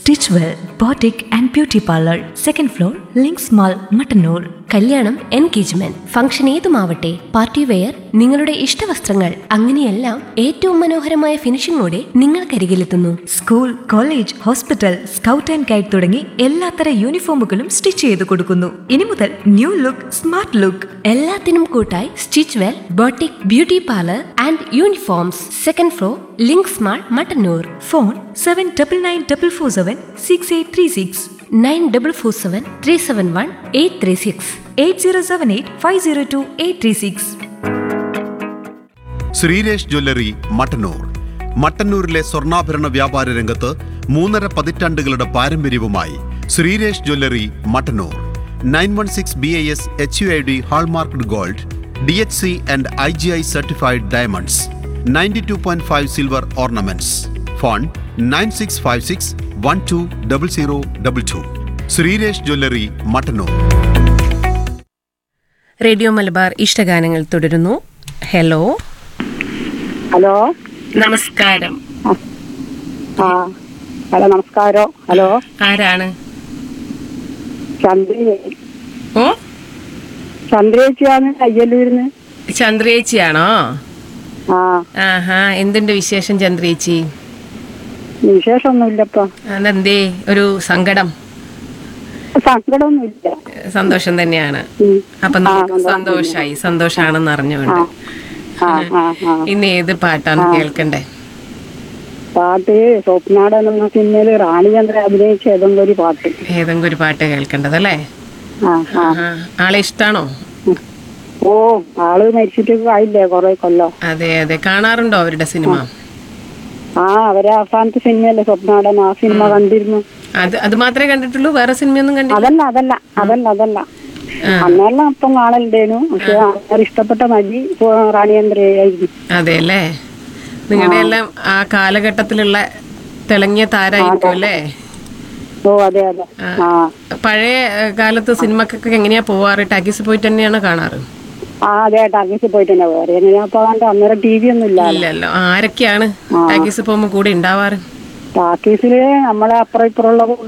Stitch well boutique and beauty parlour second floor links mall Mattannur കല്യാണം engagement function ഏതുമാവട്ടെ party wear നിങ്ങളുടെ ഇഷ്ടവസ്ത്രങ്ങൾ അങ്ങനെയെല്ലാം ഏറ്റവും മനോഹരമായ ഫിനിഷിംഗോടെ നിങ്ങൾക്കരികിലെത്തുന്നു school college hospital scout and guide തുടങ്ങി എല്ലാത്തര യൂണിഫോമുകളും സ്റ്റിച്ച് ചെയ്ത് കൊടുക്കുന്നു ഇനി മുതൽ ന്യൂ ലുക്ക് സ്മാർട്ട് ലുക്ക് എല്ലാത്തിനും കൂട്ടായി stitch well boutique beauty parlour and uniforms second floor links mall Mattannur phone seven double nine double four seven six eight three six nine double four seven three seven one eight three six eight zero seven eight five zero two eight three six Sreeresh jewellery Mattannur മട്ടന്നൂരിലെ സ്വർണ്ണാഭരണ വ്യാപാര രംഗത്ത് മൂന്നര പതിറ്റാണ്ടുകളുടെ പാരമ്പര്യവുമായി Sreeresh jewellery Mattannur nine one six B I S H U I D hallmarked gold D H C and I G I certified diamonds ninety two point five silver ornaments phone nine six five six one two double zero double two Sreeresh jewellery Mattannur radio Malabar ഇഷ്ടഗാനങ്ങൾ തുടരുന്നു hello hello നമസ്കാരം ആ hello നമസ്കാരം hello ആരാണ് ചന്ദ്ര ഓ ചന്ദ്രേച്ചിയാണ് അയ്യല്ലൂരിന്ന് ചന്ദ്രേച്ചിയാണോ ആ ആഹാ എന്തുണ്ട് വിശേഷം ചന്ദ്രേച്ചി വിശേഷമൊന്നുമില്ലപ്പോ അതെന്തേ ഒരു സങ്കടം സങ്കടമൊന്നുമില്ല സന്തോഷം തന്നെയാണ് ഉം. അപ്പൊ ആ, നമുക്ക് സന്തോഷം സന്തോഷായി സന്തോഷാണെന്ന് ആ അറിഞ്ഞുകൊണ്ട് ആ ആ ആ ഇന്ന് ഏത് പാട്ടാണ് കേൾക്കണ്ടേ പാട്ട് സ്വപ്നാടൻ എന്ന സിനിമയില് റാണിചന്ദ്ര അഭിനയിച്ച ഏതെങ്കിലും ഒരു പാട്ട് ഏതെങ്കിലും ഒരു പാട്ട് കേൾക്കേണ്ടത് അല്ലേ ആ ആ ആഹാ. ആളെ ഇഷ്ടാണോ ഓ ആള് മരിച്ചിട്ട് ആയില്ലേ കൊറേ കൊല്ലം അതെ അതെ കാണാറുണ്ടോ അവരുടെ സിനിമ ആ അവരെ അവസാനത്തെ സിനിമയല്ലേ സ്വപ്നാടൻ ആ സിനിമ കണ്ടിരുന്നു അത് അത് മാത്രമേ കണ്ടിട്ടുള്ളൂ വേറെ സിനിമയൊന്നും കണ്ടില്ല അതല്ല അതല്ല അതല്ല അതല്ല അന്നെല്ലാം അപ്പം കാണലുണ്ടേനു പക്ഷെ അങ്ങനെ ഇഷ്ടപ്പെട്ട നടി ഇപ്പൊ റാണിചന്ദ്രയായിരുന്നു അതെ അല്ലേ നിങ്ങളുടെ എല്ലാം ആ കാലഘട്ടത്തിലുള്ള തിളങ്ങിയ താരായിരിക്കും അല്ലേ ഓ അതെ അതെ ആ പഴയ ഏഹ്, കാലത്ത് സിനിമക്കൊക്കെ എങ്ങനെയാ പോവാറ് ടാക്കീസ് പോയിട്ട് തന്നെയാണോ കാണാറ് ആ അതെ ടാക്കീസിൽ പോയിട്ടുണ്ടോ വേറെ എങ്ങനെയാ പോകാണ്ട് അന്നേരം ടി വി ഒന്നും ഇല്ല ഇല്ലല്ലോ ആരൊക്കെയാണ് ടാക്കീസ് പോകുമ്പോ കൂടെ ഉണ്ടാവാറ് ടാക്കീസില് നമ്മളെ അപ്പുറം ഇപ്പുറമുള്ള